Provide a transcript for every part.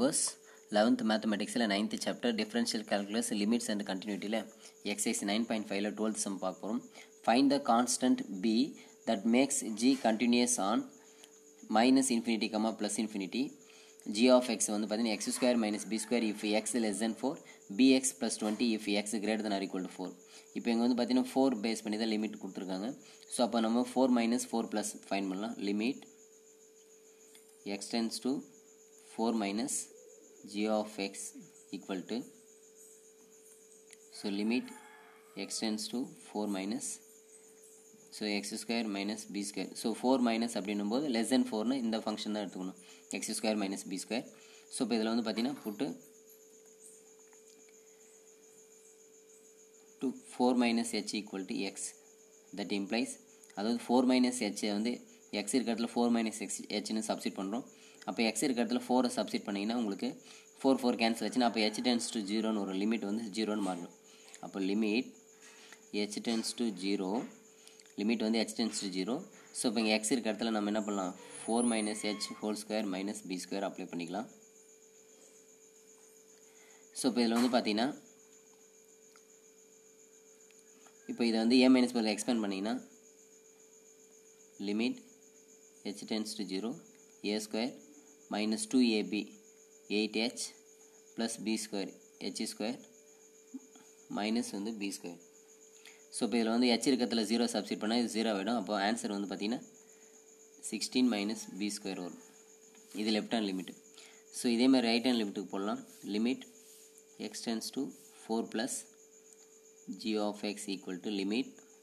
course eleventh மேத்தமெட்டிக்ஸில் ninth chapter differential calculus limits and கண்டினியூட்டியில் exercise nine point ஃபைவ்ல twelfth sum பார்க்க போகிறோம் find the constant b that makes g continuous on minus infinity comma plus infinity g of x வந்து பார்த்தீங்கன்னா x square minus b square if x less than four b x plus twenty if x greater than or equal to four இப்போ இங்கே வந்து பார்த்தீங்கன்னா four base பண்ணி தான் limit கொடுத்துருக்காங்க so அப்போ நம்ம four minus four plus find பண்ணலாம் limit x tends to four minus g of x equal to so limit x tends to four minus so x square minus b square so four minus அப்படின்னும் போது less than ஃபோர்னு இந்த function தான் எடுத்துக்கணும் x square minus b square so இப்போ இதில் வந்து பார்த்தீங்கன்னா put to four minus h equal to x that implies அதாவது ஃபோர் மைனஸ் ஹெச்சை வந்து எக்ஸ் இருக்கிற இடத்துல ஃபோர் மைனஸ் எக்ஸ் ஹெச்னு சப்ஸ்டிட் பண்ணுறோம் அப்போ எக்ஸ் இருக்கிற இடத்துல ஃபோரை சப்ஸ்டிட் பண்ணிங்கன்னா உங்களுக்கு ஃபோர் ஃபோர் கேன்சல் ஆச்சுன்னா அப்போ ஹெச் டென்ஸ் டு ஜீரோன்னு ஒரு லிமிட் வந்து ஜீரோன்னு மாறணும் அப்போ limit h tends to zero limit வந்து h tends to zero so இப்போ இங்கே எக்ஸ் இருக்க இடத்துல நம்ம என்ன பண்ணலாம் four minus h whole square minus b square apply பண்ணிக்கலாம் ஸோ இப்போ இதில் வந்து பார்த்தீங்கன்னா இப்போ இதை வந்து ஏ மைனஸ் பதில் எக்ஸ்பேண்ட் பண்ணிங்கன்னா limit h tends to zero a square minus two a b eight h plus b square h square minus வந்து பி ஸ்கொயர் ஸோ இப்போ இதில் வந்து ஹெச் இருக்கிறதுல ஜீரோ சப்ஸ்டிட் பண்ணால் இது ஜீரோ ஆகிடும் அப்போ ஆன்சர் வந்து பார்த்தீங்கன்னா சிக்ஸ்டீன் மைனஸ் பி ஸ்கொயர் வரும் இது லெஃப்ட் ஹேண்ட் லிமிட் ஸோ இதே மாதிரி ரைட் ஹேண்ட் லிமிட்டுக்கு போடலாம் limit x tends to four plus g of x equal to limit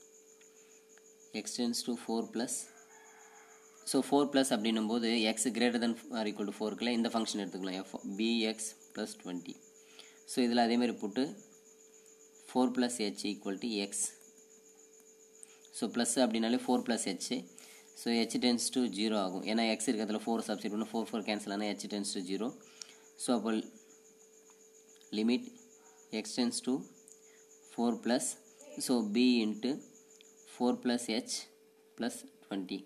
x tends to 4 plus so four plus அப்படின்னும் போது x greater than or equal to ஃபோருக்குள்ள இந்த function எடுத்துக்கலாம் f b x plus twenty so இதில் அதேமாதிரி போட்டு four plus h equal to x so plus அப்படின்னாலே four plus h so h tends to zero ஆகும் ஏன்னா எக்ஸ் இருக்கிறதுல ஃபோர் சப்ஸ்டிட் பண்ணி ஃபோர் ஃபோர் கேன்சல் ஆனால் h tends to zero so அப்போ limit x tends to 4 plus so b into 4 plus h plus 20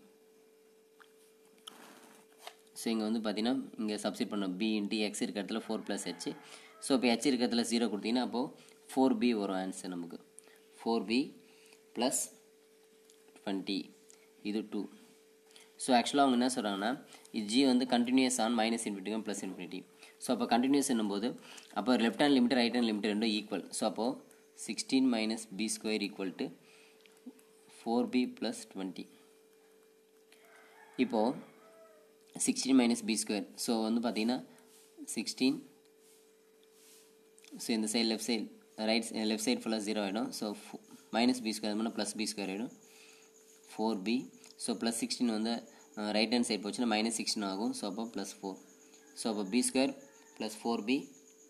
so இங்கே வந்து பார்த்தீங்கன்னா இங்கே சப்ஸ்டிட் பண்ணோம் பி இன்ட்டு எக்ஸ் இருக்கிற இடத்துல ஃபோர் ப்ளஸ் ஹெச் ஸோ இப்போ ஹெச் இருக்கிற இடத்துல ஜீரோ கொடுத்தீங்கன்னா அப்போது ஃபோர் பி வரும் ஆன்சர் நமக்கு ஃபோர் பி ப்ளஸ் டுவெண்ட்டி இது டூ ஸோ ஆக்சுவலாக அவங்க என்ன சொல்கிறாங்கன்னா ஜி வந்து கண்டினியூஸ் ஆன் மைனஸ் இன்ஃபினிட்டிக்கும் ப்ளஸ் இன்ஃபினிட்டி ஸோ அப்போ கண்டினியூஸ் என்னும்போது அப்போ left hand limit right hand limit ரெண்டும் ஈக்குவல் ஸோ அப்போது 16 minus b square equal to 4b plus 20 இப்போ 16 minus b square ஸோ வந்து பார்த்தீங்கன்னா 16 ஸோ இந்த side left side right left side ஃபுல்லாக ஜீரோ ஆகிடும் ஸோ மைனஸ் பி ஸ்கொயர் பண்ணால் plus b square ஆகிடும் four b so plus sixteen வந்து right hand side போச்சுன்னா மைனஸ் சிக்ஸ்டீன் ஆகும் ஸோ அப்போ ப்ளஸ் ஃபோர் ஸோ அப்போ b square plus four b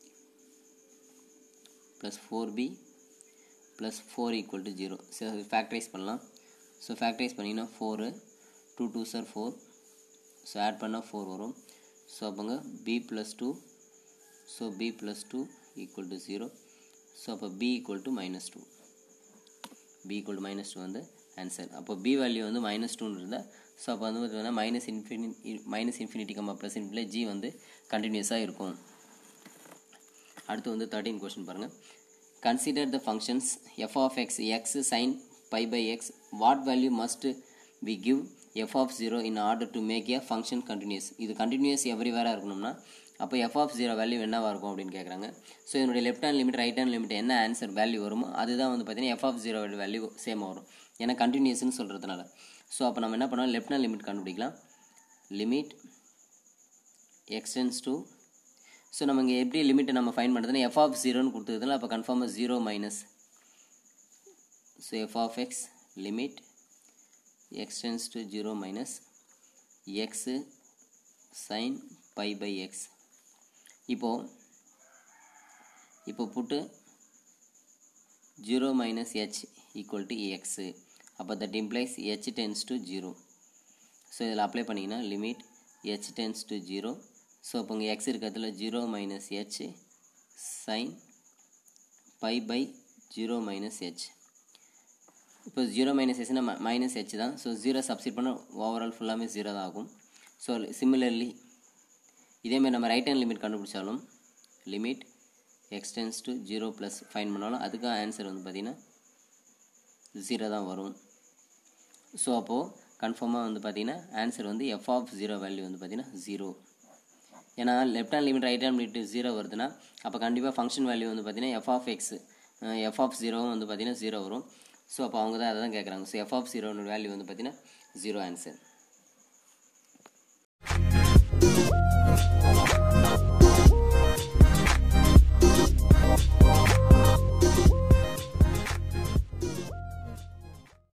plus four b plus four equal to zero so factorise பண்ணலாம் so factorise பண்ணிங்கன்னா four two two சார் four so add பண்ணால் four வரும் so அப்போங்க b plus two so b plus two equal to zero so அப்போ b equal to minus two b equal to minus two வந்து answer அப்போ b value வந்து minus டூன்னு இருந்தால் ஸோ அப்போ வந்து பார்த்தீங்கன்னா minus infinity minus infinity comma plus infinity g வந்து கண்டினியூஸாக இருக்கும் அடுத்து வந்து தேர்ட்டீன் கொஸ்டின் பாருங்கள் consider the functions f of x x sin pi by x what value must we give f of 0 in order to make a function continuous இது continuous எவ்ரிவேராக இருக்கணும்னா அப்போ எஃப் ஆஃப் ஜீரோ வேல்யூ என்னவாக இருக்கும் அப்படின்னு கேட்குறாங்க so என்னுடைய left hand limit right hand limit என்ன ஆன்சர் வேல்யூ வருமோ அதுதான் வந்து பார்த்தீங்கன்னா எஃப் ஆஃப் ஜீரோ வேல்யூ சேமாக வரும் ஏன்னா கண்டினியூஸ்னு சொல்கிறதுனால ஸோ அப்போ நம்ம என்ன பண்ணோம் லெஃப்ட் ஹேண்ட் லிமிட் கண்டுபிடிக்கலாம் லிமிட் எக்ஸ்டென்ஸ் டு ஸோ நம்ம இங்கே எப்படி லிமிட்டை நம்ம ஃபைன் பண்ணுறதுன்னா எஃப் ஆஃப் ஜீரோன்னு கொடுத்துருதுல அப்போ கன்ஃபார்மாக zero minus so f of x limit x tends to zero minus x sine pi by x இப்போது இப்போ put zero minus h equal to x அப்போ that implies h tends to zero so இதில் apply பண்ணிங்கன்னா limit h tends to zero so இப்போ இங்கே x இருக்கிறதுல zero minus h sine pi by zero minus h இப்போ zero minus ஹெச்னா minus h தான் so zero substitute பண்ண overall ஃபுல்லாமே ஜீரோ தான் ஆகும் ஸோ சிமிலர்லி இதேமாதிரி நம்ம ரைட் ஹேண்ட் லிமிட் கண்டுபிடிச்சாலும் limit x tends to zero plus find பண்ணாலும் அதுக்காக ஆன்சர் வந்து பார்த்திங்கன்னா ஜீரோ தான் வரும் ஸோ அப்போது கன்ஃபார்மாக வந்து பார்த்திங்கன்னா ஆன்சர் வந்து எஃப் ஆஃப் ஜீரோ வேல்யூ வந்து பார்த்திங்கன்னா ஜீரோ ஏன்னா left hand limit right hand limit zero வருதுன்னா அப்போ கண்டிப்பாக ஃபங்க்ஷன் வேல்யூ வந்து பார்த்திங்கன்னா f of x f of ஜீரோவும் வந்து பார்த்திங்கன்னா ஜீரோ வரும் ஸோ அப்போ அவங்க தான் அதை தான் கேட்குறாங்க ஸோ எஃப் ஆஃப் ஜீரோனோட வேல்யூ வந்து பார்த்திங்கன்னா ஜீரோ ஆன்சர்